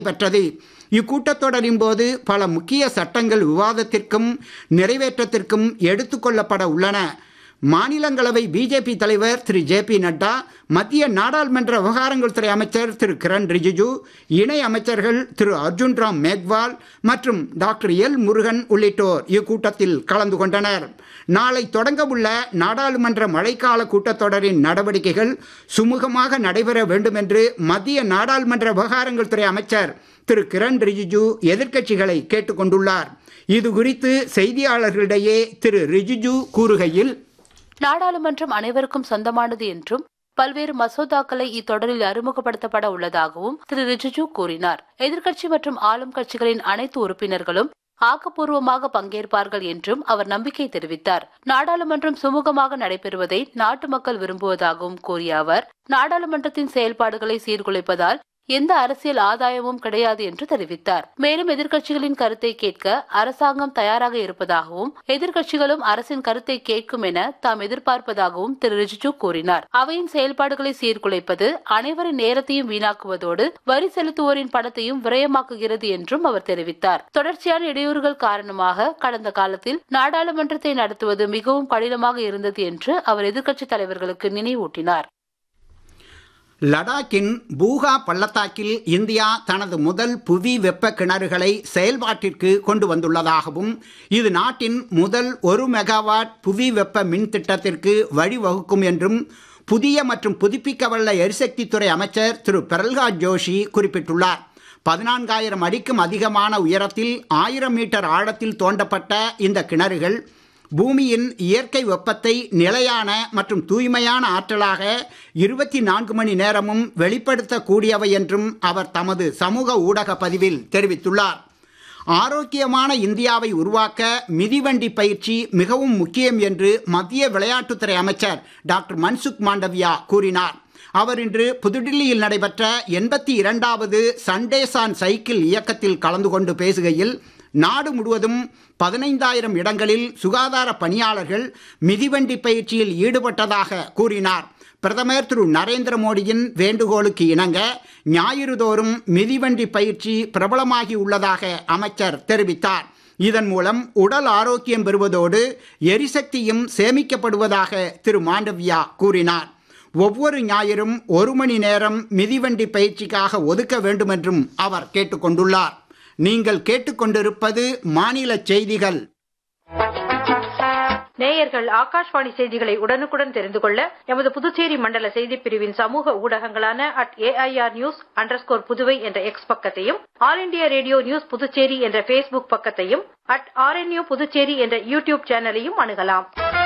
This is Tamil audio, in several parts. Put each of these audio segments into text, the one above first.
பெற்றது இக்கூட்டத்தொடரின் போது பல முக்கிய சட்டங்கள் விவாதத்திற்கும் நிறைவேற்றத்திற்கும் எடுத்துக்கொள்ளப்பட உள்ளன மாநிலங்களவை பிஜேபி தலைவர் திரு ஜே பி நட்டா மத்திய நாடாளுமன்ற விவகாரங்கள் துறை அமைச்சர் திரு கிரண் ரிஜிஜு இணை அமைச்சர்கள் திரு அர்ஜுன் ராம் மேக்வால் மற்றும் டாக்டர் எல் முருகன் உள்ளிட்டோர் இக்கூட்டத்தில் கலந்து கொண்டனர் நாளை தொடங்கவுள்ள நாடாளுமன்ற மழைக்கால கூட்டத்தொடரின் நடவடிக்கைகள் சுமூகமாக நடைபெற வேண்டும் என்று மத்திய நாடாளுமன்ற விவகாரங்கள் துறை அமைச்சர் திரு கிரண் ரிஜிஜு எதிர்க்கட்சிகளை கேட்டுக்கொண்டுள்ளார் இது குறித்து செய்தியாளர்களிடையே திரு ரிஜிஜு கூறுகையில் நாடாளுமன்றம் அனைவருக்கும் சொந்தமானது என்றும் பல்வேறு மசோதாக்களை இத்தொடரில் அறிமுகப்படுத்தப்பட உள்ளதாகவும் திரு ரிஜிஜு கூறினார் எதிர்க்கட்சி மற்றும் ஆளும் கட்சிகளின் அனைத்து உறுப்பினர்களும் ஆக்கப்பூர்வமாக பங்கேற்பார்கள் என்றும் அவர் நம்பிக்கை தெரிவித்தார் நாடாளுமன்றம் சுமூகமாக நடைபெறுவதை நாட்டு மக்கள் விரும்புவதாகவும் கூறிய அவர் நாடாளுமன்றத்தின் செயல்பாடுகளை சீர்குலைப்பதால் எந்த அரசியல் ஆதாயமும் கிடையாது என்று தெரிவித்தார் மேலும் எதிர்க்கட்சிகளின் கருத்தை கேட்க அரசாங்கம் தயாராக இருப்பதாகவும் எதிர்க்கட்சிகளும் அரசின் கருத்தை கேட்கும் என தாம் எதிர்பார்ப்பதாகவும் திரு ரிஜிஜு கூறினார் அவையின் செயல்பாடுகளை சீர்குலைப்பது அனைவரின் நேரத்தையும் வீணாக்குவதோடு வரி செலுத்துவோரின் பணத்தையும் விரயமாக்குகிறது என்றும் அவர் தெரிவித்தார் தொடர்ச்சியான இடையூறுகள் காரணமாக கடந்த காலத்தில் நாடாளுமன்றத்தை நடத்துவது மிகவும் கடினமாக இருந்தது என்று அவர் எதிர்க்கட்சித் தலைவர்களுக்கு நினைவூட்டினார் லடாக்கின் பூகா பள்ளத்தாக்கில் இந்தியா தனது முதல் புவி வெப்ப கிணறுகளை செயல்பாட்டிற்கு கொண்டு வந்துள்ளதாகவும் இது நாட்டின் முதல் ஒரு மெகாவாட் புவி வெப்ப மின் திட்டத்திற்கு வழிவகுக்கும் என்றும் புதிய மற்றும் புதுப்பிக்கவல்ல எரிசக்தித்துறை அமைச்சர் திரு பிரல்காத் ஜோஷி குறிப்பிட்டுள்ளார் பதினான்காயிரம் அடிக்கும் அதிகமான உயரத்தில் ஆயிரம் மீட்டர் ஆழத்தில் தோண்டப்பட்ட இந்த கிணறுகள் பூமியின் இயற்கை வெப்பத்தை நிலையான மற்றும் தூய்மையான ஆற்றலாக இருபத்தி நான்கு மணி நேரமும் வெளிப்படுத்தக்கூடியவை என்றும் அவர் தமது சமூக ஊடக பதிவில் தெரிவித்துள்ளார் ஆரோக்கியமான இந்தியாவை உருவாக்க மிதிவண்டி பயிற்சி மிகவும் முக்கியம் என்று மத்திய விளையாட்டுத்துறை அமைச்சர் டாக்டர் மன்சுக் மாண்டவியா கூறினார் அவர் இன்று புதுடில்லியில் நடைபெற்ற எண்பத்தி இரண்டாவது சண்டேஸ் ஆன் சைக்கிள் இயக்கத்தில் கலந்து கொண்டு பேசுகையில் நாடு முழுவதும் பதினைந்தாயிரம் இடங்களில் சுகாதார பணியாளர்கள் மிதிவண்டி பயிற்சியில் ஈடுபட்டதாக கூறினார் பிரதமர் திரு நரேந்திர மோடியின் வேண்டுகோளுக்கு இணங்க ஞாயிறு தோறும் மிதிவண்டி பயிற்சி பிரபலமாகி உள்ளதாக அமைச்சர் தெரிவித்தார் இதன் மூலம் உடல் ஆரோக்கியம் பெறுவதோடு எரிசக்தியும் சேமிக்கப்படுவதாக திரு மாண்டவியா கூறினார் ஒவ்வொரு ஞாயிறும் ஒரு மணி நேரம் மிதிவண்டி பயிற்சிக்காக ஒதுக்க வேண்டும் என்றும் அவர் கேட்டுக்கொண்டுள்ளார் நீங்கள் கேட்டுக்கொண்டிருப்பது மாநில செய்திகள் நேயர்கள் ஆகாஷ்வாணி செய்திகளை உடனுக்குடன் தெரிந்து கொள்ள எமது புதுச்சேரி மண்டல செய்திப் பிரிவின் சமூக ஊடகங்களான at AIR news underscore Puduvai என்ற எக்ஸ் பக்கத்தையும் All India Radio news Puducherry என்ற பேஸ்புக் பக்கத்தையும் அட் ஆர்என்யூ புதுச்சேரி என்ற யூடியூப் சேனலையும் அணுகலாம்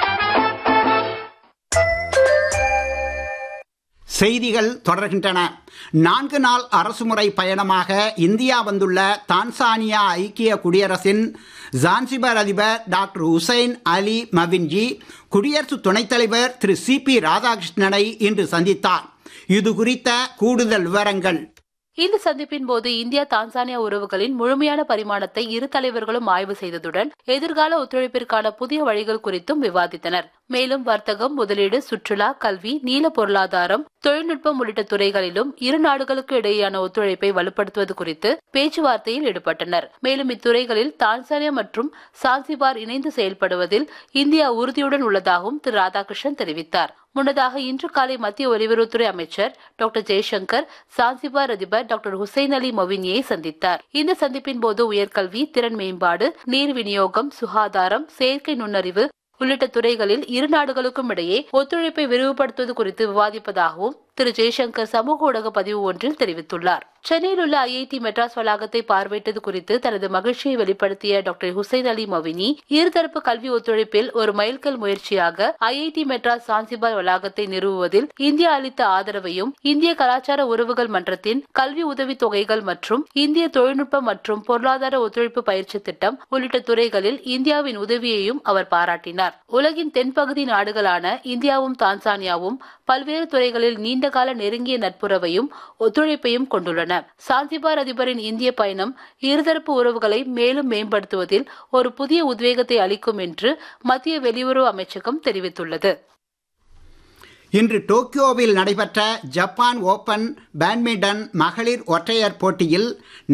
செய்திகள் தொடர்கின்றன நான்கு நாள் அரசுமுறை பயணமாக இந்தியா வந்துள்ள தான்சானியா ஐக்கிய குடியரசின் ஜான்சிபர் அதிபர் டாக்டர் ஹுசைன் அலி மவின்ஜி குடியரசு துணைத் தலைவர் திரு சி பி ராதாகிருஷ்ணனை இன்று சந்தித்தார் இது குறித்த கூடுதல் விவரங்கள் இந்த சந்திப்பின் போது இந்தியா தான்சானியா உறவுகளின் முழுமையான பரிமாணத்தை இரு தலைவர்களும் ஆய்வு செய்ததுடன் எதிர்கால ஒத்துழைப்பிற்கான புதிய வழிகள் குறித்தும் விவாதித்தனர் மேலும் வர்த்தகம் முதலீடு சுற்றுலா கல்வி நீல பொருளாதாரம் தொழில்நுட்பம் உள்ளிட்ட துறைகளிலும் இரு நாடுகளுக்கு இடையேயான ஒத்துழைப்பை வலுப்படுத்துவது குறித்து பேச்சுவார்த்தையில் ஈடுபட்டனர் மேலும் இத்துறைகளில் தான்சானியா மற்றும் சான்சிபார் இணைந்து செயல்படுவதில் இந்தியா உறுதியுடன் உள்ளதாகவும் திரு ராதாகிருஷ்ணன் தெரிவித்தார் முன்னதாக இன்று காலை மத்திய வெளியுறவுத்துறை அமைச்சர் டாக்டர் ஜெய்சங்கர் சான்சிபார் அதிபர் டாக்டர் ஹுசைன் அலி மொவினியை சந்தித்தார் இந்த சந்திப்பின் போது உயர்கல்வி திறன் மேம்பாடு நீர் விநியோகம் சுகாதாரம் செயற்கை நுண்ணறிவு உள்ளிட்ட துறைகளில் இரு நாடுகளுக்கும் இடையே ஒத்துழைப்பை விரிவுபடுத்துவது குறித்து விவாதிப்பதாகவும் திரு ஜெய்சங்கர் சமூக ஊடக பதிவு ஒன்றில் தெரிவித்துள்ளார் சென்னையில் உள்ள ஐஐடி மெட்ராஸ் வளாகத்தை பார்வையிட்டது குறித்து தனது மகிழ்ச்சியை வெளிப்படுத்திய டாக்டர் ஹுசைன் அலி மவினி இருதரப்பு கல்வி ஒத்துழைப்பில் ஒரு மைல்கல் முயற்சியாக ஐஐடி மெட்ராஸ் சான்சிபார் வளாகத்தை நிறுவுவதில் இந்தியா அளித்த ஆதரவையும் இந்திய கலாச்சார உறவுகள் மன்றத்தின் கல்வி உதவி தொகைகள் மற்றும் இந்திய தொழில்நுட்ப மற்றும் பொருளாதார ஒத்துழைப்பு பயிற்சி திட்டம் உள்ளிட்ட துறைகளில் இந்தியாவின் உதவியையும் அவர் பாராட்டினார் உலகின் தென்பகுதி நாடுகளான இந்தியாவும் தான்சானியாவும் பல்வேறு துறைகளில் நீண்டகால நெருங்கிய நட்புறவையும் ஒத்துழைப்பையும் கொண்டுள்ளன சான்சிபார் அதிபரின் இந்திய பயணம் இருதரப்பு உறவுகளை மேலும் மேம்படுத்துவதில் ஒரு புதிய உத்வேகத்தை அளிக்கும் என்று மத்திய வெளியுறவு அமைச்சகம் தெரிவித்துள்ளது இன்று டோக்கியோவில் நடைபெற்ற ஜப்பான் ஓபன் பேட்மிண்டன் மகளிர் ஒற்றையர் போட்டியில்